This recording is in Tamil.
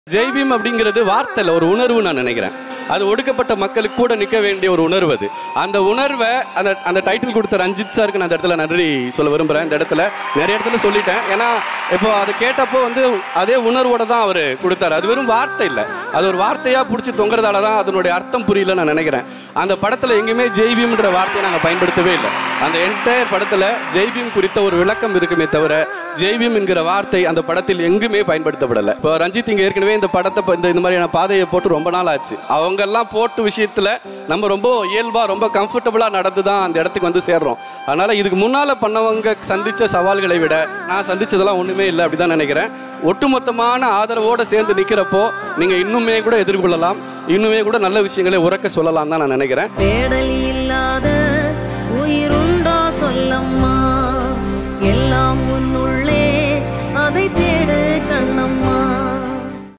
ஜெய்பீம் அப்படிங்கிறது வார்த்தை இல்ல, ஒரு உணர்வு நான் நினைக்கிறேன் அது ஒடுக்கப்பட்ட மக்களுக்கு கூட நிற்க வேண்டிய ஒரு உணர்வு அது அந்த உணர்வை அந்த அந்த டைட்டில் கொடுத்த ரஞ்சித் சாருக்கு நான் அந்த இடத்துல நன்றி சொல்ல விரும்புகிறேன் இந்த இடத்துல நிறைய இடத்துல சொல்லிட்டேன் ஏன்னா இப்போ அதை கேட்டப்போ வந்து அதே உணர்வோட தான் அவர் கொடுத்தாரு அது வெறும் வார்த்தை இல்லை அது ஒரு வார்த்தையாக பிடிச்சி தொங்குறதால தான் அதனுடைய அர்த்தம் புரியல நான் நினைக்கிறேன் அந்த படத்தில் எங்கேயுமே ஜெய்பீம்ன்ற வார்த்தையை நாங்கள் பயன்படுத்தவே இல்லை அந்த என்டையர் படத்தில் ஜெய்பீம் குறித்த ஒரு விளக்கம் இருக்குமே தவிர ஜெய்பீம் என்கிற வார்த்தை அந்த படத்தில் எங்குமே பயன்படுத்தப்படலை இப்போ ரஞ்சித் இங்கே ஏற்கனவே இந்த படத்தை இப்ப இந்த இந்த மாதிரியான பாதையை போட்டு ரொம்ப நாள் ஆச்சு அவங்கெல்லாம் போட்டு விஷயத்தில் நம்ம ரொம்ப இயல்பாக ரொம்ப கம்ஃபர்டபுளாக நடந்து தான் அந்த இடத்துக்கு வந்து சேர்றோம் அதனால் இதுக்கு முன்னால் பண்ணவங்க சந்தித்த சவால்களை விட நான் சந்திச்சதெல்லாம் ஒன்றுமே இல்லை அப்படி தான் நினைக்கிறேன் ஒட்டுமொத்தமான ஆதரவோடு சேர்ந்து நிற்கிறப்போ நீங்கள் இன்னுமே கூட எதிர்கொள்ளலாம் இன்னுமே கூட நல்ல விஷயங்களை உறக்க சொல்லலாம் தான் நான் நினைக்கிறேன் தேடல் இல்லாத உயிருண்டோ